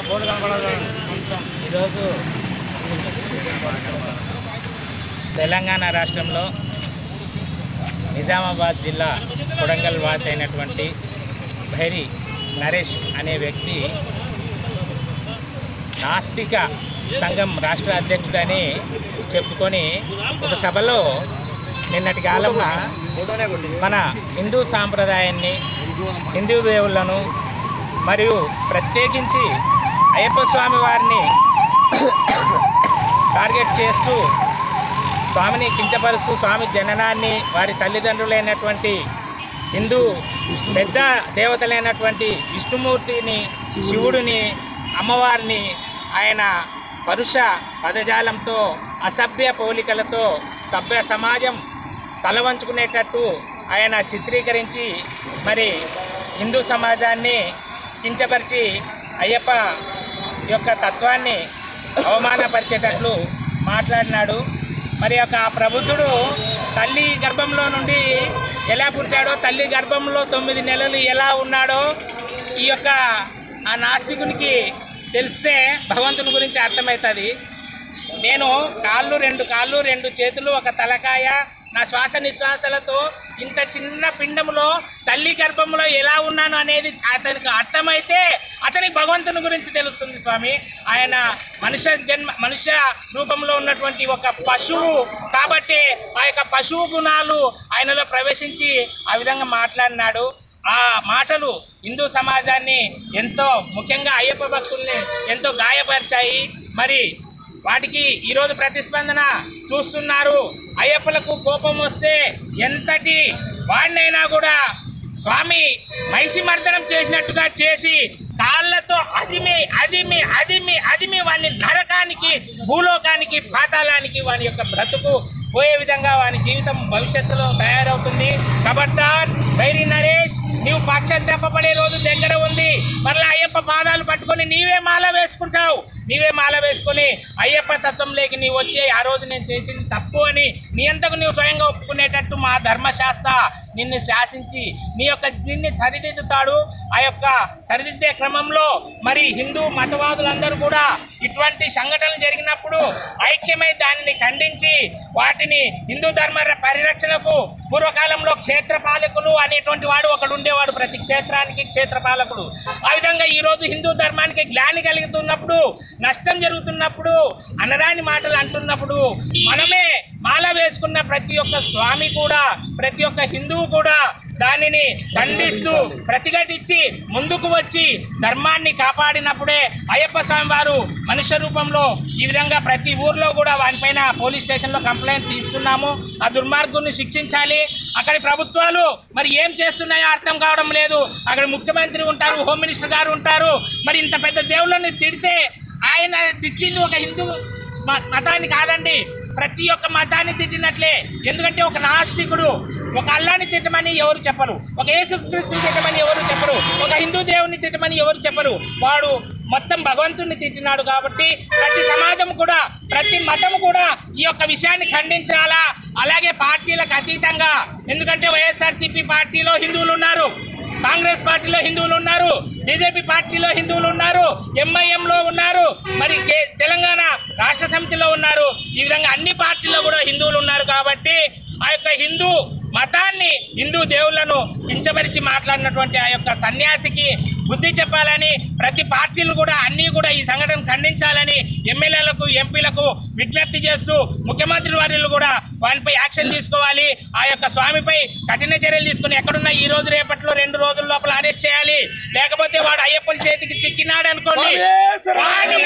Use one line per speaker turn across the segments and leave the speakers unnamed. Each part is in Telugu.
ఈరోజు తెలంగాణ రాష్ట్రంలో నిజామాబాద్ జిల్లా కొడంగల్ వాసి అయినటువంటి భైరి నరేష్ అనే వ్యక్తి నాస్తిక సంఘం రాష్ట్ర అధ్యక్షుడని చెప్పుకొని ఒక సభలో నిన్నటి కాలంలో మన హిందూ సాంప్రదాయాన్ని హిందూ దేవుళ్ళను మరియు ప్రత్యేకించి అయ్యప్ప స్వామి వారిని టార్గెట్ చేస్తూ స్వామిని కించపరుస్తూ స్వామి జననాన్ని వారి తల్లిదండ్రులైనటువంటి హిందూ పెద్ద దేవతలైనటువంటి విష్ణుమూర్తిని శివుడిని అమ్మవారిని ఆయన పరుష పదజాలంతో అసభ్య పోలికలతో సభ్య సమాజం తలవంచుకునేటట్టు ఆయన చిత్రీకరించి మరి హిందూ సమాజాన్ని కించపరిచి అయ్యప్ప యొక్క తత్వాన్ని అవమానపరిచేటట్లు మాట్లాడినాడు మరి యొక్క ఆ ప్రబుద్ధుడు తల్లి గర్భంలో నుండి ఎలా పుట్టాడో తల్లి గర్భంలో తొమ్మిది నెలలు ఎలా ఉన్నాడో ఈ యొక్క ఆ నాస్తికునికి తెలిస్తే భగవంతుని గురించి అర్థమవుతుంది నేను కాళ్ళు రెండు కాళ్ళు రెండు చేతులు ఒక తలకాయ నా శ్వాస నిశ్వాసలతో ఇంత చిన్న పిండములో తల్లి గర్భంలో ఎలా ఉన్నాను అనేది అతనికి అర్థమైతే అతనికి భగవంతుని గురించి తెలుస్తుంది స్వామి ఆయన మనుష్య జన్మ మనుష్య రూపంలో ఉన్నటువంటి ఒక పశువు కాబట్టి ఆ యొక్క పశువు గుణాలు ఆయనలో ప్రవేశించి ఆ విధంగా మాట్లాడినాడు ఆ మాటలు హిందూ సమాజాన్ని ఎంతో ముఖ్యంగా అయ్యప్ప భక్తుల్ని ఎంతో గాయపరిచాయి మరి వాటికి ఈరోజు ప్రతిస్పందన చూస్తున్నారు అయ్యప్పలకు కోపం వస్తే ఎంతటి వాడినైనా కూడా స్వామి మైషి మర్దనం చేసినట్టుగా చేసి కాళ్ళతో అదిమి అదిమి అదిమి అదిమి వాని నరకానికి భూలోకానికి పాతాళానికి వాని యొక్క బ్రతుకు పోయే విధంగా వాని జీవితం భవిష్యత్తులో తయారవుతుంది కబడ్డార్ వైరి నరేష్ నీవు పక్షత్యాపడే రోజు దగ్గర ఉంది మరలా అయ్యప్ప పాదాలు పట్టుకొని నీవే మాల వేసుకుంటావు నీవే మాల వేసుకొని అయ్యప్ప తత్వంలోకి నీవు వచ్చి ఆ రోజు నేను చేసింది తప్పు అని నీ అంతకు నీవు స్వయంగా ఒప్పుకునేటట్టు మా ధర్మశాస్త్ర నిన్ను శాసించి నీ యొక్క దీన్ని సరిదిద్దుతాడు ఆ యొక్క సరిదిద్దే క్రమంలో మరి హిందూ మతవాదులందరూ కూడా ఇటువంటి సంఘటనలు జరిగినప్పుడు ఐక్యమై దానిని ఖండించి వాటిని హిందూ ధర్మ పరిరక్షణకు పూర్వకాలంలో క్షేత్రపాలకులు అనేటువంటి వాడు ఒకడు ఉండేవాడు ప్రతి క్షేత్రానికి క్షేత్రపాలకుడు ఆ విధంగా ఈ రోజు హిందూ ధర్మానికి గ్లాని కలుగుతున్నప్పుడు నష్టం జరుగుతున్నప్పుడు అనరాని మాటలు అంటున్నప్పుడు మనమే మాల వేసుకున్న ప్రతి ఒక్క స్వామి కూడా ప్రతి ఒక్క హిందువు కూడా దానిని ఖండిస్తూ ప్రతిఘటించి ముందుకు వచ్చి ధర్మాన్ని కాపాడినప్పుడే అయ్యప్ప స్వామి వారు మనుష్య రూపంలో ఈ విధంగా ప్రతి ఊర్లో కూడా వానిపైన పోలీస్ స్టేషన్లో కంప్లైంట్స్ ఇస్తున్నాము ఆ దుర్మార్గుల్ని శిక్షించాలి అక్కడి ప్రభుత్వాలు మరి ఏం చేస్తున్నాయో అర్థం కావడం లేదు అక్కడ ముఖ్యమంత్రి ఉంటారు హోమ్ మినిస్టర్ గారు ఉంటారు మరి ఇంత పెద్ద దేవుళ్ళని తిడితే ఆయన తిట్టింది ఒక హిందూ మ- మతాన్ని కాదండి ప్రతి ఒక్క మతాన్ని తిట్టినట్లే ఎందుకంటే ఒక నాస్తికుడు ఒక అల్లాని తిట్టమని ఎవరు చెప్పరు ఒక యేసుక్రీస్తుని తిట్టమని ఎవరు చెప్పరు ఒక హిందూ దేవుని తిట్టమని ఎవరు చెప్పరు వాడు మొత్తం భగవంతుని తిట్టినాడు కాబట్టి ప్రతి సమాజం కూడా ప్రతి మతం కూడా ఈ యొక్క విషయాన్ని ఖండించాలా అలాగే పార్టీలకు అతీతంగా ఎందుకంటే వైఎస్ఆర్సీపీ పార్టీలో హిందువులు ఉన్నారు కాంగ్రెస్ పార్టీలో హిందువులు ఉన్నారు బీజేపీ పార్టీలో హిందువులు ఉన్నారు ఎంఐఎం లో ఉన్నారు మరి కే- తెలంగాణ రాష్ట్ర సమితిలో ఉన్నారు ఈ విధంగా అన్ని పార్టీల్లో కూడా హిందువులు ఉన్నారు కాబట్టి ఆ యొక్క హిందూ మతాన్ని హిందూ దేవుళ్లను కించపరిచి మాట్లాడినటువంటి ఆ యొక్క సన్యాసికి బుద్ధి చెప్పాలని ప్రతి పార్టీలు కూడా అన్ని కూడా ఈ సంఘటన ఖండించాలని ఎమ్మెల్యేలకు ఎంపీలకు విజ్ఞప్తి చేస్తూ ముఖ్యమంత్రి వర్యులు కూడా వానిపై యాక్షన్ తీసుకోవాలి ఆ యొక్క స్వామిపై కఠిన చర్యలు తీసుకుని ఎక్కడున్నా ఈ రోజు రేపట్లో రెండు రోజుల లోపల అరెస్ట్ చేయాలి లేకపోతే వాడు అయ్యప్పల చేతికి చిక్కినాడు అనుకోండి వాడి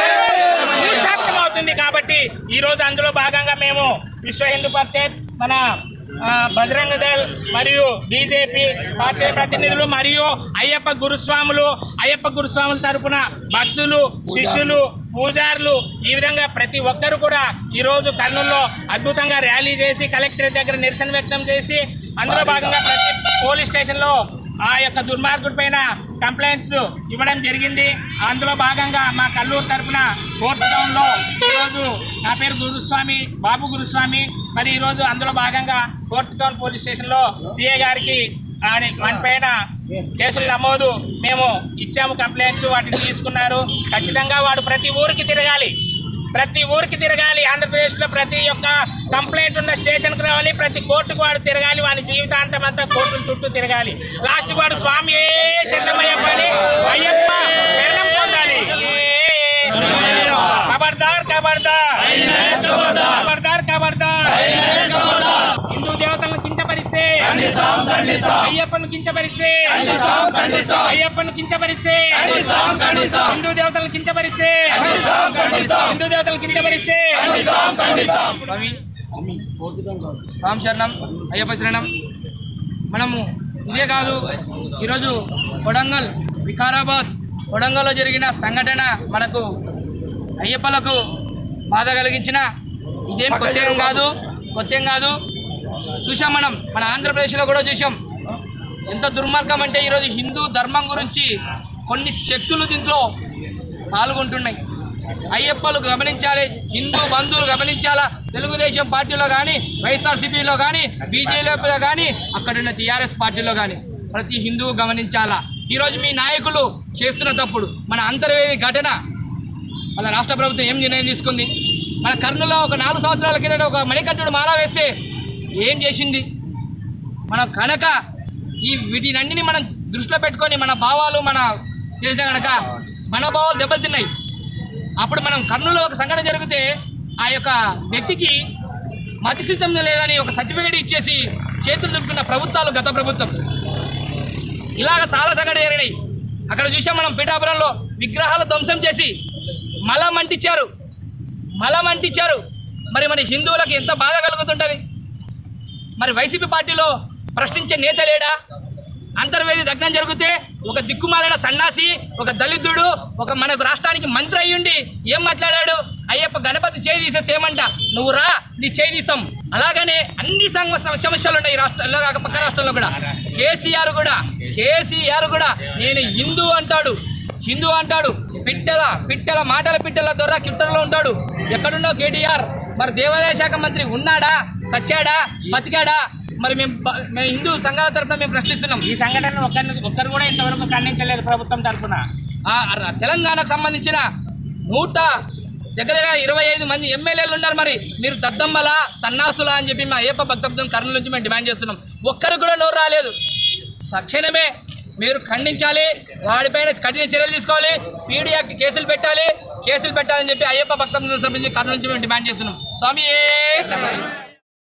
భూస్థాపితం అవుతుంది కాబట్టి ఈ రోజు అందులో భాగంగా మేము విశ్వ హిందూ పరిషత్ మన ఆ, బజరంగ దళ్ మరియు బీజేపీ పార్టీ ప్రతినిధులు మరియు అయ్యప్ప గురుస్వాములు అయ్యప్ప గురుస్వాముల తరపున భక్తులు శిష్యులు పూజారులు ఈ విధంగా ప్రతి ఒక్కరు కూడా ఈ రోజు కర్నూలులో అద్భుతంగా ర్యాలీ చేసి కలెక్టరేట్ దగ్గర నిరసన వ్యక్తం చేసి అందులో భాగంగా ప్రతి పోలీస్ స్టేషన్లో ఆ యొక్క దుర్మార్గుడి పైన కంప్లైంట్స్ ఇవ్వడం జరిగింది అందులో భాగంగా మా కల్లూరు తరపున కోర్ట్ టౌన్ లో ఈరోజు నా పేరు గురుస్వామి బాబు గురుస్వామి మరి ఈరోజు అందులో భాగంగా కోర్ట్ టౌన్ పోలీస్ స్టేషన్ లో సిఏ గారికి అని మన పైన కేసులు నమోదు మేము ఇచ్చాము కంప్లైంట్స్ వాటిని తీసుకున్నారు ఖచ్చితంగా వాడు ప్రతి ఊరికి తిరగాలి ప్రతి ఊరికి తిరగాలి ఆంధ్రప్రదేశ్లో ప్రతి ఒక్క కంప్లైంట్ ఉన్న స్టేషన్కి రావాలి ప్రతి కోర్టుకు వాడు తిరగాలి వాడి జీవితాంతం అంతా కోర్టుల చుట్టూ తిరగాలి లాస్ట్ వాడు స్వామి ఏ శరణమయ్యప్ప అని అయ్యప్ప శరణం పొందాలి ఖబర్దార్ ఖబర్దార్ ఖబర్దార్ ఖబర్దార్ హిందూ దేవతలను కించపరిస్తే అయ్యప్పను కించపరిస్తే అయ్యప్పను కించపరిస్తే హిందూ దేవతలను కించపరిస్తే హిందూ దేవతలను కించపరిస్తే
స్వామి స్వామి శరణం అయ్యప్ప శరణం మనము ఇదే కాదు ఈరోజు కొడంగల్ వికారాబాద్ కొడంగల్లో జరిగిన సంఘటన మనకు అయ్యప్పలకు బాధ కలిగించిన ఇదేం కొత్త ఏం కాదు కొత్త ఏం కాదు చూసాం మనం మన ఆంధ్రప్రదేశ్లో కూడా చూసాం ఎంత దుర్మార్గం అంటే ఈరోజు హిందూ ధర్మం గురించి కొన్ని శక్తులు దీంట్లో పాల్గొంటున్నాయి అయ్యప్పలు గమనించాలి హిందూ బంధువులు గమనించాలా తెలుగుదేశం పార్టీలో కానీ వైఎస్ఆర్సీపీలో కానీ బీజేపీలో కానీ అక్కడున్న టీఆర్ఎస్ పార్టీలో కానీ ప్రతి హిందువు గమనించాలా ఈరోజు మీ నాయకులు చేస్తున్న తప్పుడు మన అంతర్వేది ఘటన మన రాష్ట్ర ప్రభుత్వం ఏం నిర్ణయం తీసుకుంది మన కర్నూలులో ఒక నాలుగు సంవత్సరాల కిందట ఒక మణికట్టుడు మాల వేస్తే ఏం చేసింది మన కనుక ఈ వీటినన్నిని మనం దృష్టిలో పెట్టుకొని మన భావాలు మన తెలిసిన కనుక మన భావాలు దెబ్బతిన్నాయి అప్పుడు మనం కర్నూలులో ఒక సంఘటన జరిగితే ఆ యొక్క వ్యక్తికి మతిస్థితం లేదని ఒక సర్టిఫికేట్ ఇచ్చేసి చేతులు దులుపుకున్న ప్రభుత్వాలు గత ప్రభుత్వం ఇలాగ చాలా సంఘటన జరిగినాయి అక్కడ చూసాం మనం పిఠాపురంలో విగ్రహాలు ధ్వంసం చేసి మలం అంటించారు మలం అంటించారు మరి మన హిందువులకు ఎంత బాధ కలుగుతుంటుంది మరి వైసీపీ పార్టీలో ప్రశ్నించే నేత లేడా అంతర్వేది దగ్నం జరిగితే ఒక దిక్కుమాలిన సన్నాసి ఒక దళితుడు ఒక మన రాష్ట్రానికి మంత్రి అయ్యుండి ఏం మాట్లాడాడు అయ్యప్ప గణపతి చేయి తీసేస్తే ఏమంట నువ్వు రా నీ చేయి తీస్తాం అలాగనే అన్ని సంఘ సమస్యలు ఉన్నాయి ఈ రాష్ట్రంలో కాక పక్క రాష్ట్రంలో కూడా కేసీఆర్ కూడా కేసీఆర్ కూడా నేను హిందూ అంటాడు హిందూ అంటాడు పిట్టల పిట్టల మాటల పిట్టల ద్వారా కిట్టలో ఉంటాడు ఎక్కడున్నావు కేటీఆర్ మరి దేవాదాయ శాఖ మంత్రి ఉన్నాడా సచ్చాడా బతికాడా మరి మేము బ- మేము హిందూ సంఘాల తరఫున మేము ప్రశ్నిస్తున్నాం
ఈ సంఘటన ఒక్కరిని ఒక్కరు కూడా ఇంతవరకు ఖండించలేదు ప్రభుత్వం తరఫున
ఆ ర- తెలంగాణకు సంబంధించిన నూట దగ్గర దగ్గర ఇరవై ఐదు మంది ఎమ్మెల్యేలు ఉన్నారు మరి మీరు దద్దమ్మల సన్నాసులా అని చెప్పి మా అయ్యప్ప భక్తబ్దం కర్నూలు నుంచి మేము డిమాండ్ చేస్తున్నాం ఒక్కరు కూడా నోరు రాలేదు తక్షణమే మీరు ఖండించాలి వాడిపైన కఠిన చర్యలు తీసుకోవాలి పీడీ యాక్ట్ కేసులు పెట్టాలి కేసులు పెట్టాలని చెప్పి అయ్యప్ప భక్తం సంబంధించి కర్నూలు నుంచి మేము డిమాండ్ చేస్తున్నాం స్వామి ఏ శరణం.